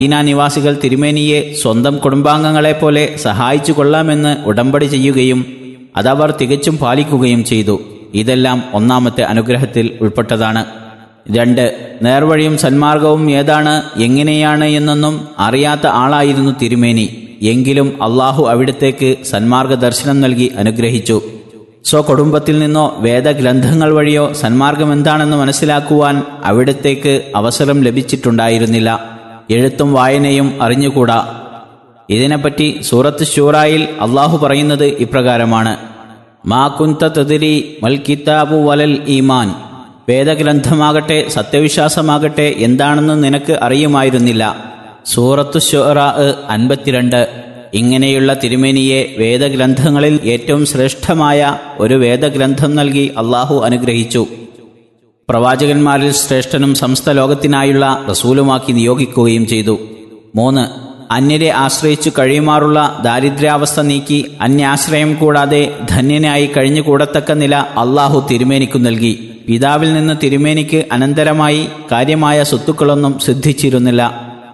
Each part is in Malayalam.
മദീന നിവാസികൾ തിരുമേനിയെ സ്വന്തം കുടുംബാംഗങ്ങളെപ്പോലെ സഹായിച്ചു കൊള്ളാമെന്ന് ഉടമ്പടി ചെയ്യുകയും അതവർ തികച്ചും പാലിക്കുകയും ചെയ്തു ഇതെല്ലാം ഒന്നാമത്തെ അനുഗ്രഹത്തിൽ ഉൾപ്പെട്ടതാണ് രണ്ട് നേർവഴിയും സന്മാർഗവും ഏതാണ് എങ്ങനെയാണ് എന്നൊന്നും അറിയാത്ത ആളായിരുന്നു തിരുമേനി എങ്കിലും അള്ളാഹു അവിടത്തേക്ക് സന്മാർഗ ദർശനം നൽകി അനുഗ്രഹിച്ചു സ്വകുടുംബത്തിൽ നിന്നോ വേദഗ്രന്ഥങ്ങൾ വഴിയോ സന്മാർഗം എന്താണെന്ന് മനസ്സിലാക്കുവാൻ അവിടത്തേക്ക് അവസരം ലഭിച്ചിട്ടുണ്ടായിരുന്നില്ല എഴുത്തും വായനയും അറിഞ്ഞുകൂടാ ഇതിനെപ്പറ്റി സൂറത്ത് ഷൂറായിൽ അള്ളാഹു പറയുന്നത് ഇപ്രകാരമാണ് മാ കുന്ത തതിരി മൽ കിതാബു വലൽ ഈമാൻ വേദഗ്രന്ഥമാകട്ടെ സത്യവിശ്വാസമാകട്ടെ എന്താണെന്ന് നിനക്ക് അറിയുമായിരുന്നില്ല സൂറത്തു ഷുറാ അൻപത്തിരണ്ട് ഇങ്ങനെയുള്ള തിരുമേനിയെ വേദഗ്രന്ഥങ്ങളിൽ ഏറ്റവും ശ്രേഷ്ഠമായ ഒരു വേദഗ്രന്ഥം നൽകി അള്ളാഹു അനുഗ്രഹിച്ചു പ്രവാചകന്മാരിൽ ശ്രേഷ്ഠനും സമസ്ത ലോകത്തിനായുള്ള റസൂലുമാക്കി നിയോഗിക്കുകയും ചെയ്തു മൂന്ന് അന്യരെ ആശ്രയിച്ചു കഴിയുമാറുള്ള ദാരിദ്ര്യാവസ്ഥ നീക്കി അന്യാശ്രയം കൂടാതെ ധന്യനായി കഴിഞ്ഞുകൂടത്തക്ക നില അള്ളാഹു തിരുമേനിക്കു നൽകി പിതാവിൽ നിന്ന് തിരുമേനിക്ക് അനന്തരമായി കാര്യമായ സ്വത്തുക്കളൊന്നും സിദ്ധിച്ചിരുന്നില്ല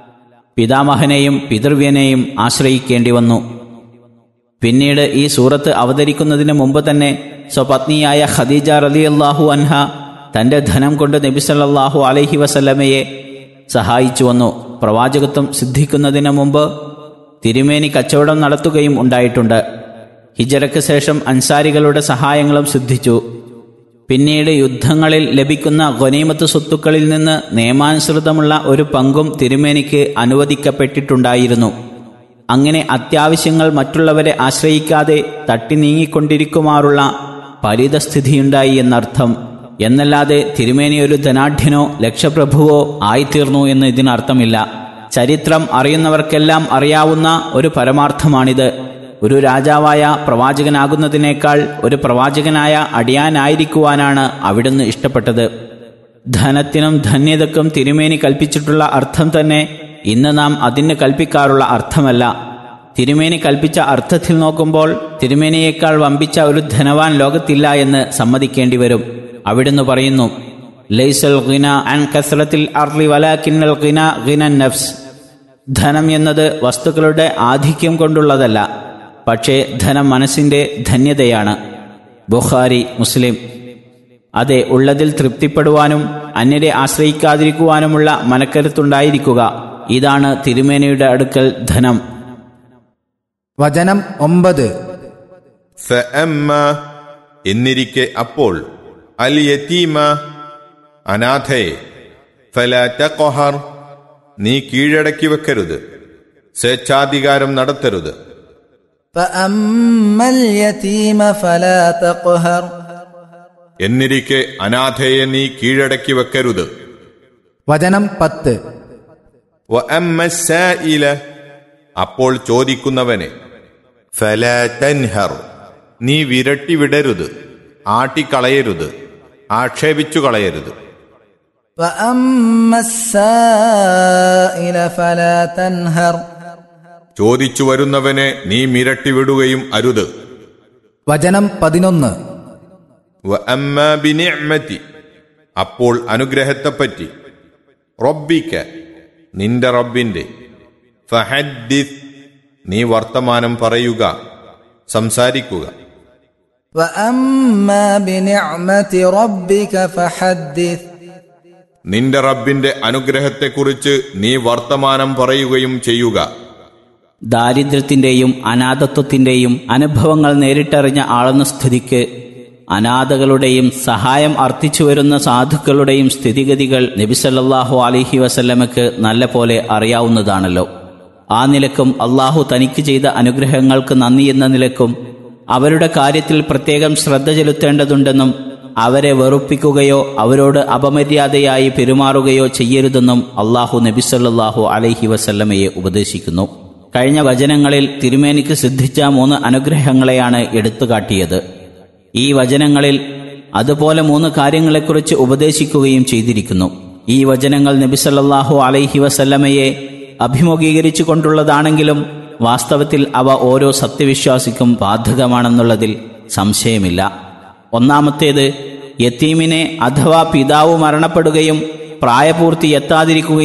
പിതാമഹനെയും പിതൃവ്യനെയും ആശ്രയിക്കേണ്ടി വന്നു പിന്നീട് ഈ സൂറത്ത് അവതരിക്കുന്നതിന് മുമ്പ് തന്നെ സ്വപത്നിയായ ഖദീജ റലി അള്ളാഹു അൻഹ തന്റെ ധനം കൊണ്ട് നബി സല്ലല്ലാഹു അലൈഹി വസല്ലമയെ സഹായിച്ചു വന്നു പ്രവാചകത്വം സിദ്ധിക്കുന്നതിന് മുമ്പ് തിരുമേനി കച്ചവടം നടത്തുകയും ഉണ്ടായിട്ടുണ്ട് ഹിജറയ്ക്ക് ശേഷം അൻസാരികളുടെ സഹായങ്ങളും സിദ്ധിച്ചു പിന്നീട് യുദ്ധങ്ങളിൽ ലഭിക്കുന്ന ഗനീമത്ത് സ്വത്തുക്കളിൽ നിന്ന് നിയമാനുസൃതമുള്ള ഒരു പങ്കും തിരുമേനിക്ക് അനുവദിക്കപ്പെട്ടിട്ടുണ്ടായിരുന്നു അങ്ങനെ അത്യാവശ്യങ്ങൾ മറ്റുള്ളവരെ ആശ്രയിക്കാതെ തട്ടി നീങ്ങിക്കൊണ്ടിരിക്കുമാറുള്ള പരിതസ്ഥിതിയുണ്ടായി എന്നർത്ഥം എന്നല്ലാതെ തിരുമേനി ഒരു ധനാഢ്യനോ ലക്ഷപ്രഭുവോ ആയിത്തീർന്നു എന്ന് ഇതിനർത്ഥമില്ല ചരിത്രം അറിയുന്നവർക്കെല്ലാം അറിയാവുന്ന ഒരു പരമാർത്ഥമാണിത് ഒരു രാജാവായ പ്രവാചകനാകുന്നതിനേക്കാൾ ഒരു പ്രവാചകനായ അടിയാനായിരിക്കുവാനാണ് അവിടുന്ന് ഇഷ്ടപ്പെട്ടത് ധനത്തിനും ധന്യതക്കും തിരുമേനി കൽപ്പിച്ചിട്ടുള്ള അർത്ഥം തന്നെ ഇന്ന് നാം അതിന് കൽപ്പിക്കാറുള്ള അർത്ഥമല്ല തിരുമേനി കൽപ്പിച്ച അർത്ഥത്തിൽ നോക്കുമ്പോൾ തിരുമേനിയേക്കാൾ വമ്പിച്ച ഒരു ധനവാൻ ലോകത്തില്ല എന്ന് സമ്മതിക്കേണ്ടി വരും അവിടുന്ന് പറയുന്നു ലൈസൽ ഗിന അൻ കസ്രത്തിൽ അർലി വലാക്കിന്നൽ ഗിന ഗിന നഫ്സ് ധനം എന്നത് വസ്തുക്കളുടെ ആധിക്യം കൊണ്ടുള്ളതല്ല പക്ഷേ ധനം മനസ്സിന്റെ ധന്യതയാണ് ബുഖാരി മുസ്ലിം അതെ ഉള്ളതിൽ തൃപ്തിപ്പെടുവാനും അന്യരെ ആശ്രയിക്കാതിരിക്കുവാനുമുള്ള മനക്കരുത്തുണ്ടായിരിക്കുക ഇതാണ് തിരുമേനയുടെ അടുക്കൽ ധനം വചനം ഒമ്പത് ഫഅമ്മ എന്നിരിക്കെ അപ്പോൾ അൽ യതീമ അനാഥയെ ഫല തഖഹർ നീ കീഴടക്കി വെക്കരുത് സ്വേച്ഛാധികാരം നടത്തരുത് فأما اليتيم فلا تقهر എന്നിരിക്കെ അനാഥയെ നീ കീഴടക്കി വെക്കരുത് വചനം പത്ത് വഅമ്മ സായില അപ്പോൾ ചോദിക്കുന്നവനെ ഫല തൻഹർ നീ വിരട്ടി വിടരുത് ആട്ടിക്കളയരുത് ആക്ഷേപിച്ചു കളയരുത് فأما السائل فلا تنهر ചോദിച്ചു വരുന്നവനെ നീ മിരട്ടി വിടുകയും അരുത് വചനം പതിനൊന്ന് വഅമ്മ ബിനിഅ്മതി അപ്പോൾ അനുഗ്രഹത്തെപ്പറ്റി റബ്ബിക്ക നിന്റെ റബ്ബിന്റെ ഫഹദ്ദിസ് നീ വർത്തമാനം പറയുക സംസാരിക്കുക وأما بنعمة ربك فحدث നിന്റെ റബ്ബിന്റെ അനുഗ്രഹത്തെക്കുറിച്ച് നീ വർത്തമാനം പറയുകയും ചെയ്യുക ദാരിദ്ര്യത്തിന്റെയും അനാഥത്വത്തിന്റെയും അനുഭവങ്ങൾ നേരിട്ടറിഞ്ഞ ആളെന്ന സ്ഥിതിക്ക് അനാഥകളുടെയും സഹായം അർത്ഥിച്ചു വരുന്ന സാധുക്കളുടെയും സ്ഥിതിഗതികൾ നബിസല്ലാഹു അലിഹി വസല്ലമക്ക് നല്ല പോലെ അറിയാവുന്നതാണല്ലോ ആ നിലക്കും അള്ളാഹു തനിക്ക് ചെയ്ത അനുഗ്രഹങ്ങൾക്ക് നന്ദി എന്ന നിലക്കും അവരുടെ കാര്യത്തിൽ പ്രത്യേകം ശ്രദ്ധ ചെലുത്തേണ്ടതുണ്ടെന്നും അവരെ വെറുപ്പിക്കുകയോ അവരോട് അപമര്യാദയായി പെരുമാറുകയോ ചെയ്യരുതെന്നും അള്ളാഹു നബിസല്ലാഹു അലൈഹി വസല്ലമയെ ഉപദേശിക്കുന്നു കഴിഞ്ഞ വചനങ്ങളിൽ തിരുമേനിക്ക് സിദ്ധിച്ച മൂന്ന് അനുഗ്രഹങ്ങളെയാണ് എടുത്തുകാട്ടിയത് ഈ വചനങ്ങളിൽ അതുപോലെ മൂന്ന് കാര്യങ്ങളെക്കുറിച്ച് ഉപദേശിക്കുകയും ചെയ്തിരിക്കുന്നു ഈ വചനങ്ങൾ നബിസല്ലാഹു അലൈഹി വസല്ലമയെ അഭിമുഖീകരിച്ചു കൊണ്ടുള്ളതാണെങ്കിലും വാസ്തവത്തിൽ അവ ഓരോ സത്യവിശ്വാസിക്കും ബാധകമാണെന്നുള്ളതിൽ സംശയമില്ല ഒന്നാമത്തേത് യത്തീമിനെ അഥവാ പിതാവ് മരണപ്പെടുകയും പ്രായപൂർത്തി എത്താതിരിക്കുകയും